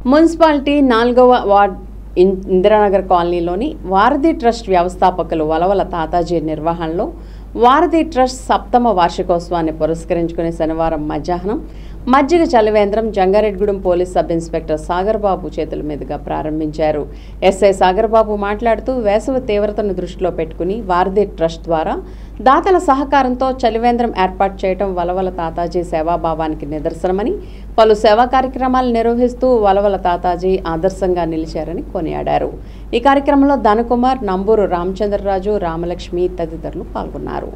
municipality నాలుగవ ward in- Indiranagar కాలనీలోని వారధి ట్రస్ట్ వ్యవస్థాపకులు వలవల తాతాజీ నిర్వహణలో వారధి ట్రస్ట్ సప్తమ వార్షికోత్సవాన్ని పురస్కరించుకుని శనివారం మధ్యాహ్నం మజ్జిగ చలివేంద్రం Jangareddygudem police sub inspector Sagar Babu చేతుల మీదుగా ప్రారంభించారు ఎస్ఐ సాగర్ బాబు మాట్లాడుతూ వేసవి తీవ్రతను దృష్టిలో పెట్టుకుని వారధి ట్రస్ట్ ద్వారా దాతల సహకారంతో చలివేంద్రం ఏర్పాటు చేయడం వలవల తాతాజీ సేవాభావానికి నిదర్శనమని పలు సేవా కార్యక్రమాలు నిర్వహిస్తూ వలవల తాతాజీ ఆదర్శంగా నిలిచారని కొనియాడారు ఈ కార్యక్రమంలో ధనకుమార్ నంబూరు రామచంద్రరాజు రామలక్ష్మి తదితరులు పాల్గొన్నారు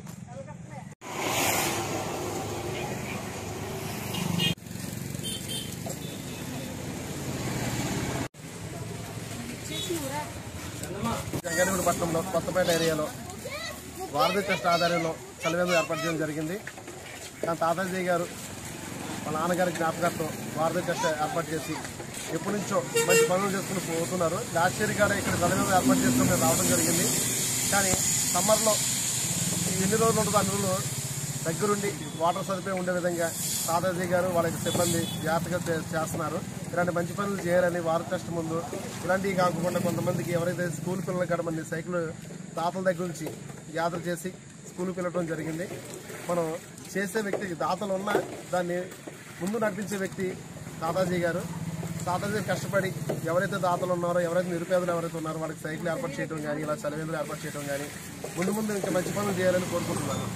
జంగారెడ్డి పట్టణంలో కొత్తపేట ఏరియాలో వారధి ట్రస్ట్ ఆధ్వర్యంలో చలివేంద్రం ఏర్పాటు చేయడం జరిగింది కానీ తాతాజీ గారు మా నాన్నగారి జ్ఞాపకార్థం వారధి ట్రస్ట్ ఏర్పాటు చేసి ఎప్పటి నుంచో మంచి పనులు చేసుకుని పోతున్నారు లాస్ట్ ఇయర్ కూడా ఇక్కడ చలివేంద్రం ఏర్పాటు చేసుకుని మేము రావడం జరిగింది కానీ సమ్మర్లో ఎన్ని రోజులు ఉంటుందో అన్ని రోజులు దగ్గరుండి వాటర్ సదుపాయం ఉండే విధంగా తాతాజీ గారు వాళ్ళకి సిబ్బంది జాగ్రత్తగా చే- చేస్తున్నారు ఇలాంటి మంచి పనులు చేయాలని వారు టెస్ట్ ముందు ఇలాంటివి కాకుండా కొంతమందికి ఎవరైతే స్కూల్ పిల్లలు కాడ మంది సైకిల్ తాతల దగ్గర నుంచి యాత్ర చేసి స్కూల్ పిలవడం జరిగింది మనం చేసే వ్యక్తికి దాతలు ఉన్నా దాన్ని ముందు నడిపించే వ్యక్తి తాతాజీ గారు తాతాజీ కష్టపడి ఎవరైతే దాతలు ఉన్నారో ఎవరైతే నిరుపేదలు ఎవరైతే ఉన్నారో వాళ్ళకి సైకిల్ ఏర్పాటు చేయడం కానీ ఇలా చలివేంద్రులు ఏర్పాటు చేయడం కానీ ముందు ముందు ఇంకా మంచి పనులు చేయాలని కోరుకుంటున్నాను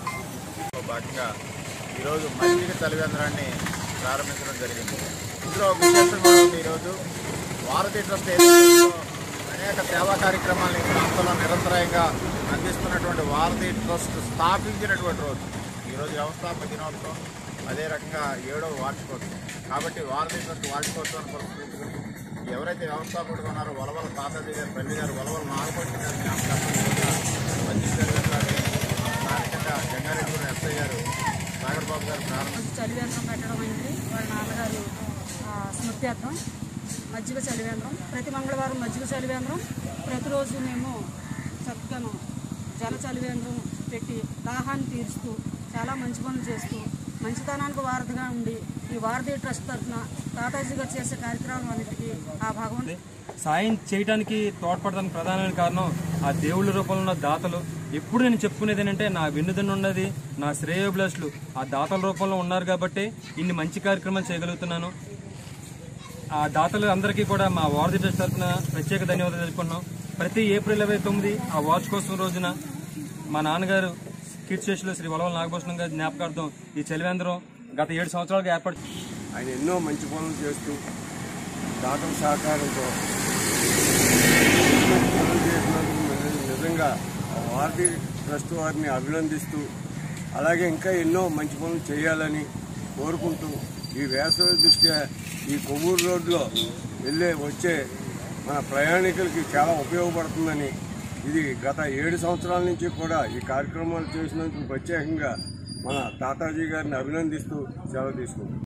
లో భాగంగా ఈరోజు మజ్జిగ చలివేంద్రాన్ని ప్రారంభించడం జరిగింది ఇందులో ఒక విశేషం కూడా ఉంది ఈరోజు భారతీయ ట్రస్ట్ ఏజెన్సీలో అనేక సేవా కార్యక్రమాలను ఈ ప్రాంతంలో నిరంతరాయంగా అందిస్తున్నటువంటి భారతీయ ట్రస్ట్ స్థాపించినటువంటి రోజు ఈరోజు వ్యవస్థాపక దినోత్సవం అదే రకంగా ఏడవ వార్షికోత్సవం కాబట్టి భారతీయ ట్రస్ట్ వార్షికోత్సవాన్ని పురస్కరించుకుని ఎవరైతే వ్యవస్థాపకుడు ఉన్నారో వలవల తాతాజీ గారి తల్లి గారు వలవల నాగపట్టి గారి జ్ఞాపకార్థం ఈరోజు మజ్జిగ చలివేంద్రాన్ని స్థానికంగా జంగారెడ్డి ఎస్ఐ గారు సాగర్ బాబు గారు ప్రారంభం చలివేంద్రం పెట్టడం అయింది వాళ్ళ నాన్నగారు ఆ, స్మృత్యార్థం మజ్జిగ చలివేంద్రం ప్రతి మంగళవారం మజ్జిగ చలివేంద్రం ప్రతిరోజు మేము చక్కను జల చలివేంద్రం పెట్టి దాహాన్ని తీరుస్తూ చాలా మంచి పనులు చేస్తూ మంచితనానికి వారధిగా ఉండి ఈ వారధి ట్రస్ట్ తరఫున తాతాజీ గారు చేసే కార్యక్రమాలన్నిటికీ ఆ భగవంతు సాయం చేయడానికి తోడ్పడడానికి ప్రధానమైన కారణం ఆ దేవుళ్ళ రూపంలో ఉన్న దాతలు ఎప్పుడు నేను చెప్పుకునేది ఏంటంటే నా వెన్నుదన్ను ఉన్నది నా శ్రేయోభిలాషులు ఆ దాతల రూపంలో ఉన్నారు కాబట్టి ఇన్ని మంచి కార్యక్రమాలు చేయగలుగుతున్నాను ఆ దాతలు అందరికీ కూడా మా వారధి ట్రస్ట్ తరఫున ప్రత్యేక ధన్యవాదాలు తెలుపుకున్నాం ప్రతి ఏప్రిల్ ఇరవై తొమ్మిది ఆ వార్షికోత్సవం రోజున మా నాన్నగారు కీర్తిశేషులు శ్రీ వలవల నాగభూషణం గారి జ్ఞాపకార్థం ఈ చలివేంద్రం గత ఏడు సంవత్సరాలుగా ఏర్పాటు ఆయన ఎన్నో మంచి పనులు చేస్తూ దాతల సహకారంతో మంచి పనులు చేసినందుకు నిజ- నిజంగా ఆ భారతీయ ట్రస్ట్ వారిని అభినందిస్తూ అలాగే ఇంకా ఎన్నో మంచి పనులు చేయాలని కోరుకుంటూ ఈ వేసవి దృష్ట్యా ఈ కొవ్వూరు రోడ్లో వెళ్ళే వచ్చే మన ప్రయాణికులకి చాలా ఉపయోగపడుతుందని ఇది గత ఏడు సంవత్సరాల నుంచి కూడా ఈ కార్యక్రమాలు చేసినందుకు ప్రత్యేకంగా మన తాతాజీ గారిని అభినందిస్తూ సెలవు తీసుకుంటాం